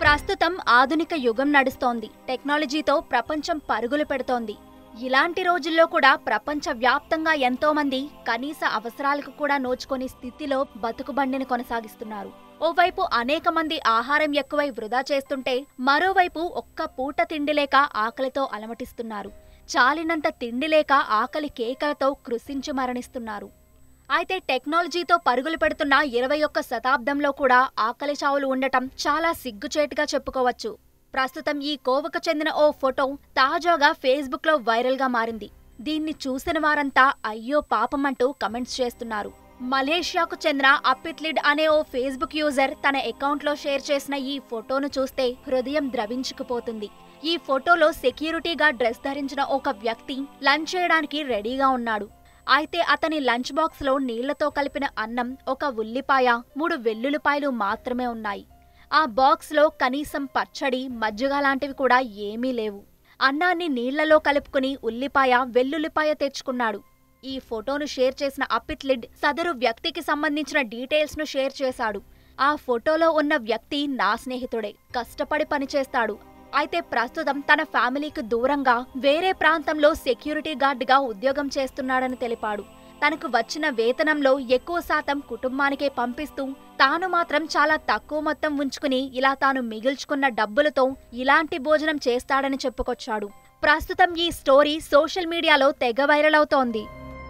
ప్రస్తుతం ఆధునిక యుగం నడుస్తోంది టెక్నాలజీతో ప్రపంచం పరుగులు పెడుతోంది ఇలాంటి రోజుల్లో కూడా ప్రపంచ వ్యాప్తంగా ఎంతో మంది కనీస అవసరాలకు కూడా నోచుకొని స్థితిలో బతుకుబండిని కొనసాగిస్తున్నారు ఓవైపు అనేక మంది ఆహారం ఎక్కువై వృధా చేస్తుంటే మరోవైపు ఒక్క పూట తిండి లేక ఆకలితో అలమటిస్తున్నారు చాలినంత తిండి లేక ఆకలి కేకలతో కృషించి మరణిస్తున్నారు అయితే టెక్నాలజీతో పరుగులు పెడుతున్న ఇరవై ఒక్క శతాబ్దంలో కూడా ఆకలి చావులు ఉండటం చాలా సిగ్గుచేటుగా చెప్పుకోవచ్చు ప్రస్తుతం ఈ కోవకు చెందిన ఓ ఫోటో తాజాగా ఫేస్బుక్లో వైరల్గా మారింది దీన్ని చూసిన వారంతా అయ్యో పాపమంటూ కమెంట్స్ చేస్తున్నారు మలేషియాకు చెందిన అప్పిట్లిడ్ అనే ఓ ఫేస్బుక్ యూజర్ తన అకౌంట్లో షేర్ చేసిన ఈ ఫోటోను చూస్తే హృదయం ద్రవించుకుపోతుంది ఈ ఫోటోలో సెక్యూరిటీగా డ్రెస్ ధరించిన ఒక వ్యక్తి లంచ్ చేయడానికి రెడీగా ఉన్నాడు అయితే అతని లంచ్ బాక్స్లో నీళ్లతో కలిపిన అన్నం ఒక ఉల్లిపాయ మూడు వెల్లుల్లిపాయలు మాత్రమే ఉన్నాయి ఆ బాక్స్లో కనీసం పచ్చడి మజ్జిగ లాంటివి కూడా ఏమీ లేవు అన్నాన్ని నీళ్లలో కలుపుకుని ఉల్లిపాయ వెల్లుల్లిపాయ తెచ్చుకున్నాడు ఈ ఫోటోను షేర్ చేసిన అపిట్లిడ్ సదరు వ్యక్తికి సంబంధించిన డీటెయిల్స్ ను షేర్ చేశాడు ఆ ఫోటోలో ఉన్న వ్యక్తి నా స్నేహితుడే కష్టపడి పనిచేస్తాడు అయితే ప్రస్తుతం తన ఫ్యామిలీకి దూరంగా వేరే ప్రాంతంలో సెక్యూరిటీ గార్డ్గా ఉద్యోగం చేస్తున్నాడని తెలిపాడు తనకు వచ్చిన వేతనంలో ఎక్కువ శాతం కుటుంబానికే పంపిస్తూ తాను మాత్రం చాలా తక్కువ మొత్తం ఉంచుకుని ఇలా తాను మిగిల్చుకున్న డబ్బులతో ఇలాంటి భోజనం చేస్తాడని చెప్పుకొచ్చాడు ప్రస్తుతం ఈ స్టోరీ సోషల్ మీడియాలో తెగ వైరల్ అవుతోంది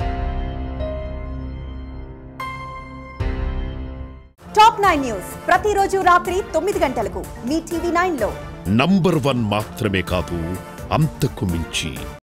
టాప్ నైన్ న్యూస్ ప్రతిరోజు రాత్రి తొమ్మిది గంటలకు మీ టీవీ నైన్ లో నంబర్ వన్ మాత్రమే కాదు అంతకు మించి